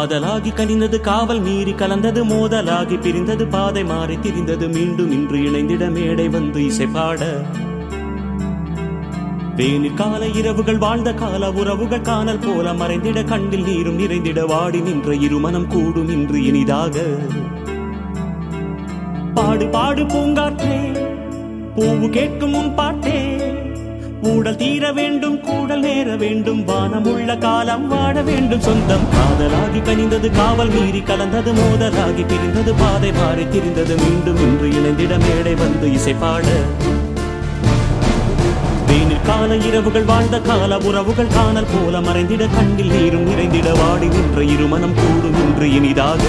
காதலாகி கனிந்தது காவல் மீறி கலந்தது மோதலாகி பிரிந்தது பாதை மாறி திரிந்தது மீண்டும் இன்று இணைந்திட மேடை வந்து இசை பாட வேனில் கால இரவுகள் வாழ்ந்த கால உறவுகள் காணல் போல மறைந்திட கண்ணில் நீரும் நிறைந்திட வாடி நின்ற இருமனம் கூடும் இன்று இனிதாக பாடு பாடு பூங்காற்றே பூவு கேட்கும் உன் பாட்டே ஊடல் தீர வேண்டும் கூடல் நேர வேண்டும் வானமுள்ள காலம் வாட வேண்டும் சொந்தம் காதலாகி கனிந்தது காவல் மீறி கலந்தது மோதலாகி பிரிந்தது பாதை மாறி திரிந்தது மீண்டும் இன்று இணைந்திட மேடை வந்து இசை பாட வேனில் கால இரவுகள் வாழ்ந்த கால உறவுகள் காணல் போல மறைந்திட கண்ணில் நீரும் நிறைந்திட வாடி நின்ற இருமனம் கூடும் இன்று இனிதாக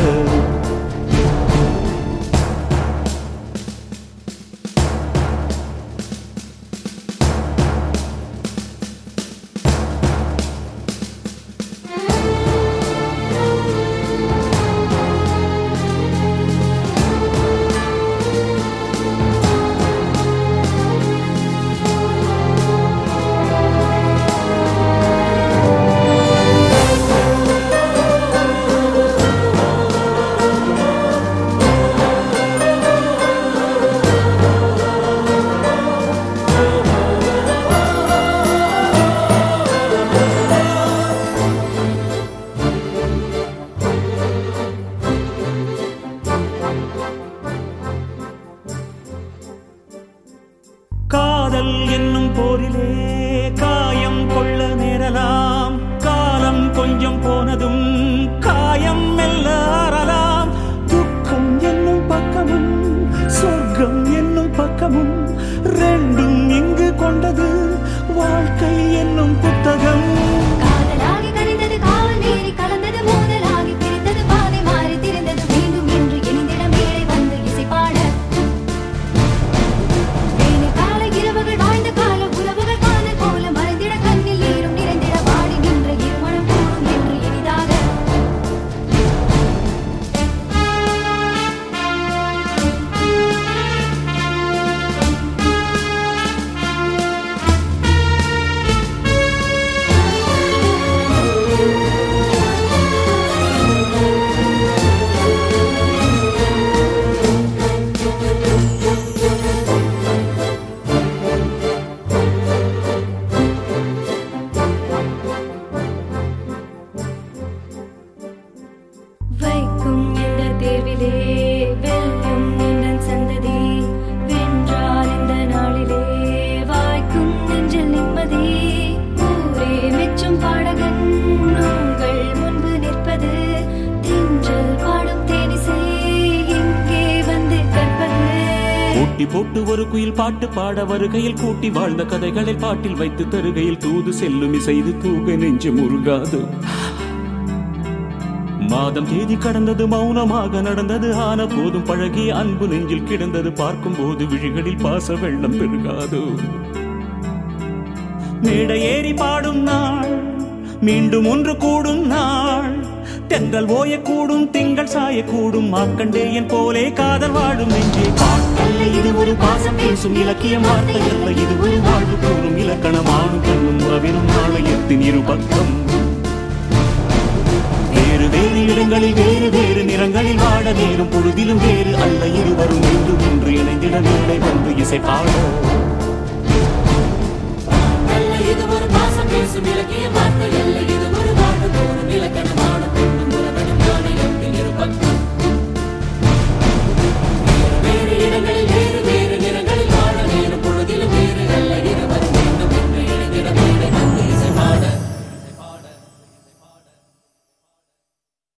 காதல் என்னும் போரிலே காயம் கொள்ள நேரலாம் காலம் கொஞ்சம் போனதும் காயம் மெல்ல ஆறலாம் துக்கம் என்னும் பக்கமும் சொர்க்கம் என்னும் பக்கமும் ரெண்டும் இங்கு கொண்டது வாழ்க்கை என்னும் புத்தகம் காதலாகி கனிந்தது காவல் மீறி கலந்தது மோதலாகி பிரிந்தது பாதை மாறி திரிந்தது மீண்டும் இன்று இணைந்திட மேடை வந்து இசை பாட வேனில் கால இரவுகள் வாழ்ந்த கால உறவுகள் காணல் போல மறைந்திட கண்ணில் நீரும் நிறைந்திட வாடி நின்ற இருமணம் கூடும் என்று இனிதாக வைக்கும் இந்த தேர்விலே வெல்லும் நின்றன் சந்ததி வென்றால் இந்த நாளிலே வாய்க்கும் நெஞ்சில் நிம்மதி ஊரே மெச்சும் பாடகன் உங்கள் முன்பு நிற்பது தின்றல் பாடும் தேனிசை இங்கே வந்து கற்பது கூட்டி போட்டு ஒரு குயில் பாட்டு பாட வருகையில் கூட்டி வாழ்ந்த கதைகளை பாட்டில் வைத்து தருகையில் தூது செல்லும் இசைது தூக நெஞ்சு முருகாது மாதம் தேதி கடந்தது மௌனமாக நடந்தது ஆன போதும் பழகிய அன்பு நெஞ்சில் கிடந்தது பார்க்கும் போது விழிகளில் பாச வெள்ளம் பெருகாது மேடை ஏறி பாடும் நாள் மீண்டும் ஒன்று கூடும் நாள் தென்றல் ஓயக்கூடும் திங்கள் சாயக்கூடும் மார்க்கண்டேயன் போலே காதல் வாழும் நெஞ்சே பாட்டல்ல இது ஒரு பாசம் பேசும் இலக்கியம் வார்த்தை அல்ல இது ஒரு வாழ்வு கூறும் இலக்கணம் ஆணும் பெண்ணும் உறவினும் நாளையத்தின் இரு பக்கம் வேறு வேறு இடங்களில் வேறு வேறு நிறங்களில் வாட நேரும் பொழுதிலும் வேறு அல்ல இருவரும் மீண்டும் இன்று இணைந்திட வேலை வந்து இசை பாட இது ஒரு பாசம் பேசும் இலக்கிய வார்த்தை அல்ல